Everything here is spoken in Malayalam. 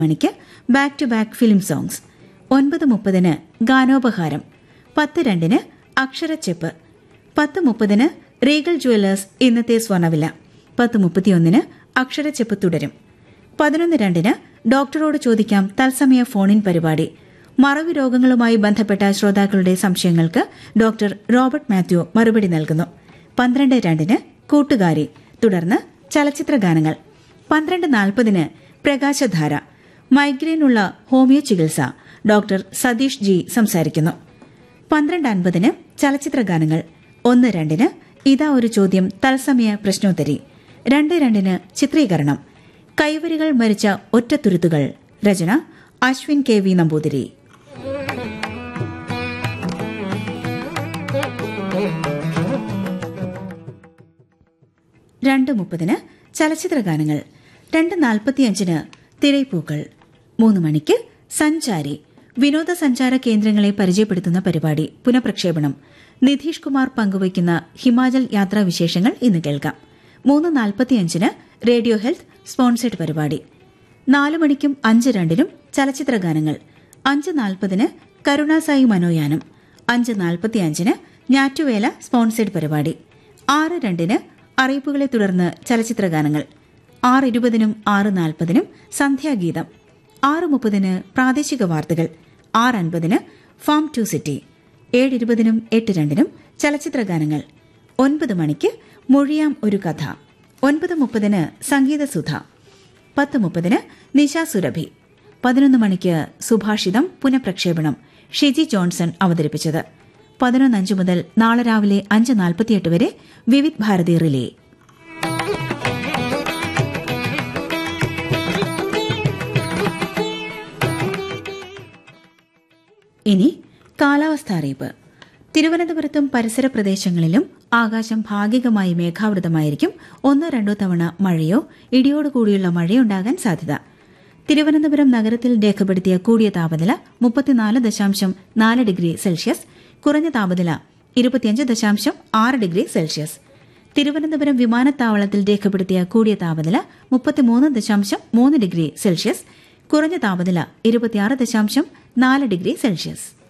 മണിക്ക് back to back film songs ഒൻപത് മുപ്പതിന് ഗാനോപഹാരം പത്ത് രണ്ടിന് അക്ഷരച്ചെപ്പ് പത്ത് മുപ്പതിന് റീഗൽ ജുവല്ലേഴ്സ് ഇന്നത്തെ സ്വർണ്ണവില പത്ത് മുപ്പത്തിയൊന്നിന് അക്ഷരച്ചെപ്പ് തുടരും പതിനൊന്ന് രണ്ടിന് ഡോക്ടറോട് ചോദിക്കാം തത്സമയ ഫോണിൻ പരിപാടി മറവി രോഗങ്ങളുമായി ബന്ധപ്പെട്ട ശ്രോതാക്കളുടെ സംശയങ്ങൾക്ക് ഡോക്ടർ റോബർട്ട് മാത്യു മറുപടി നൽകുന്നു പന്ത്രണ്ട് രണ്ടിന് കൂട്ടുകാരി തുടർന്ന് ചലച്ചിത്ര ഗാനങ്ങൾ പന്ത്രണ്ട് നാൽപ്പതിന് പ്രകാശധാര മൈഗ്രെയിനുള്ള ഹോമിയോ ചികിത്സ ഡോക്ടർ സതീഷ് ജി സംസാരിക്കുന്നു പന്ത്രണ്ട് അൻപതിന് ചലച്ചിത്ര ഗാനങ്ങൾ ഒന്ന് രണ്ടിന് ഇതാ ഒരു ചോദ്യം തത്സമയ പ്രശ്നോത്തരി രണ്ട് രണ്ടിന് ചിത്രീകരണം കൈവരികൾ മരിച്ച ഒറ്റത്തുരുത്തുകൾ രചന അശ്വിൻ കെ വി നമ്പൂതിരി രണ്ട് മുപ്പതിന് ചലച്ചിത്ര ഗാനങ്ങൾ രണ്ട് നാൽപ്പത്തിയഞ്ചിന് തിരൈപ്പൂക്കൾ മൂന്ന് മണിക്ക് സഞ്ചാരി വിനോദസഞ്ചാര കേന്ദ്രങ്ങളെ പരിചയപ്പെടുത്തുന്ന പരിപാടി പുനഃപ്രക്ഷേപണം നിധീഷ് കുമാർ പങ്കുവയ്ക്കുന്ന ഹിമാചൽ യാത്രാ വിശേഷങ്ങൾ ഇന്ന് കേൾക്കാം മൂന്ന് നാൽപ്പത്തിയഞ്ചിന് റേഡിയോ ഹെൽത്ത് സ്പോൺസേഡ് പരിപാടി നാല് മണിക്കും അഞ്ച് രണ്ടിനും ചലച്ചിത്ര ഗാനങ്ങൾ അഞ്ച് നാൽപ്പതിന് കരുണാസായി മനോയാനം അഞ്ച് നാൽപ്പത്തിയഞ്ചിന് ഞാറ്റുവേല സ്പോൺസേഡ് പരിപാടി ആറ് രണ്ടിന് അറിയിപ്പുകളെ തുടർന്ന് ചലച്ചിത്ര ഗാനങ്ങൾ ആറ് ഇരുപതിനും ആറ് നാൽപ്പതിനും സന്ധ്യാഗീതം ആറ് മുപ്പതിന് പ്രാദേശിക വാർത്തകൾ ആറ് അൻപതിന് ഫാം ടു സിറ്റി ഏഴ് ഇരുപതിനും എട്ട് രണ്ടിനും ചലച്ചിത്ര ഗാനങ്ങൾ ഒൻപത് മണിക്ക് മൊഴിയാം ഒരു കഥ ഒൻപത് മുപ്പതിന് സംഗീതസുധ പത്ത് മുപ്പതിന് നിശ സുരഭി പതിനൊന്ന് മണിക്ക് സുഭാഷിതം പുനഃപ്രക്ഷേപണം ഷിജി ജോൺസൺ അവതരിപ്പിച്ചത് പതിനൊന്നഞ്ച് മുതൽ നാളെ രാവിലെ അഞ്ച് നാൽപ്പത്തിയെട്ട് വരെ വിവിധ് ഭാരതി റിലേ ഇനി കാലാവസ്ഥ അറിയിപ്പ് തിരുവനന്തപുരത്തും പരിസര പ്രദേശങ്ങളിലും ആകാശം ഭാഗികമായി മേഘാവൃതമായിരിക്കും ഒന്നോ രണ്ടോ തവണ മഴയോ ഇടിയോടുകൂടിയുള്ള മഴയുണ്ടാകാൻ സാധ്യത തിരുവനന്തപുരം നഗരത്തിൽ രേഖപ്പെടുത്തിയ കൂടിയ താപനില മുപ്പത്തിനാല് ദശാംശം നാല് ഡിഗ്രി സെൽഷ്യസ് കുറഞ്ഞ താപനില ഇരുപത്തിയഞ്ച് ദശാംശം ആറ് ഡിഗ്രി സെൽഷ്യസ് തിരുവനന്തപുരം വിമാനത്താവളത്തിൽ രേഖപ്പെടുത്തിയ കൂടിയ താപനില മുപ്പത്തിമൂന്ന് ദശാംശം മൂന്ന് ഡിഗ്രി സെൽഷ്യസ് കുറഞ്ഞ താപനില ഇരുപത്തിയാറ് ദശാംശം നാല് ഡിഗ്രി സെൽഷ്യസ്